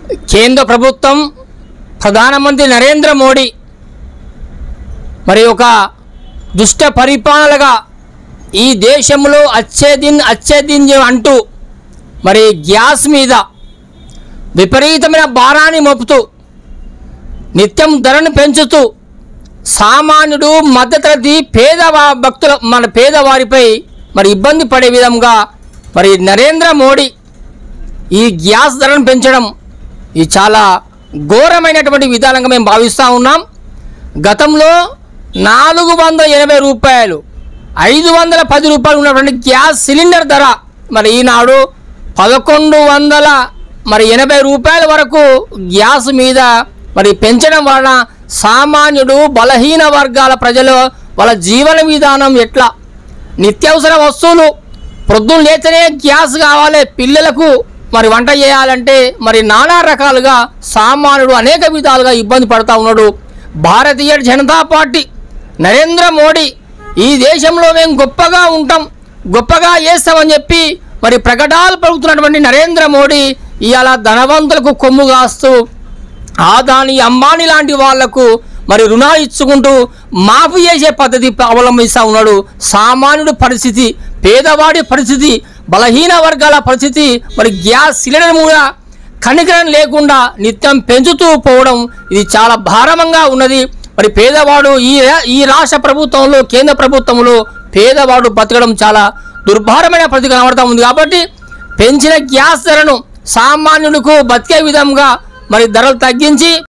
కేంద్ర ప్రభుత్వం ప్రధానమంత్రి నరేంద్ర మోడీ మరి ఒక దుష్ట పరిపాలనగా ఈ దేశంలో అచ్చేదిన్ అచ్చేదిన్ అంటూ మరి గ్యాస్ మీద విపరీతమైన భారాన్ని మోపుతూ నిత్యం ధరను పెంచుతూ సామాన్యుడు మధ్యతరగతి పేదవా భక్తుల మన పేదవారిపై మరి ఇబ్బంది పడే విధంగా మరి నరేంద్ర మోడీ ఈ గ్యాస్ ధరను పెంచడం ఇది చాలా ఘోరమైనటువంటి విధానంగా మేము భావిస్తూ ఉన్నాం గతంలో నాలుగు వందల ఎనభై రూపాయలు ఐదు వందల పది రూపాయలు ఉన్నటువంటి గ్యాస్ సిలిండర్ ధర మరి ఈనాడు పదకొండు వందల మరి ఎనభై రూపాయల వరకు గ్యాస్ మీద మరి పెంచడం వలన సామాన్యుడు బలహీన వర్గాల ప్రజలు వాళ్ళ జీవన విధానం ఎట్లా నిత్యావసర వస్తువులు ప్రొద్దున లేతనే గ్యాస్ కావాలి పిల్లలకు మరి వంట చేయాలంటే మరి నానా రకాలుగా సామాన్యుడు అనేక విధాలుగా ఇబ్బంది పడుతూ ఉన్నాడు భారతీయ జనతా పార్టీ నరేంద్ర మోడీ ఈ దేశంలో మేము గొప్పగా ఉంటాం గొప్పగా చేస్తామని చెప్పి మరి ప్రకటాలు పలుకుతున్నటువంటి నరేంద్ర మోడీ ఇవాళ ధనవంతులకు కొమ్ము కాస్తూ ఆదాని అంబానీ లాంటి వాళ్లకు మరి రుణాలు ఇచ్చుకుంటూ మాఫీ చేసే పద్ధతి అవలంబిస్తూ ఉన్నాడు సామాన్యుడు పరిస్థితి పేదవాడి పరిస్థితి బలహీన వర్గాల పరిస్థితి మరి గ్యాస్ సిలిండర్ కూడా కనికరం లేకుండా నిత్యం పెంచుతూ పోవడం ఇది చాలా భారమంగా ఉన్నది మరి పేదవాడు ఈ ఈ రాష్ట్ర ప్రభుత్వంలో కేంద్ర ప్రభుత్వంలో పేదవాడు బతకడం చాలా దుర్భారమైన పరిస్థితి కనబడతా ఉంది కాబట్టి పెంచిన గ్యాస్ ధరను సామాన్యులకు బతికే విధంగా మరి ధరలు తగ్గించి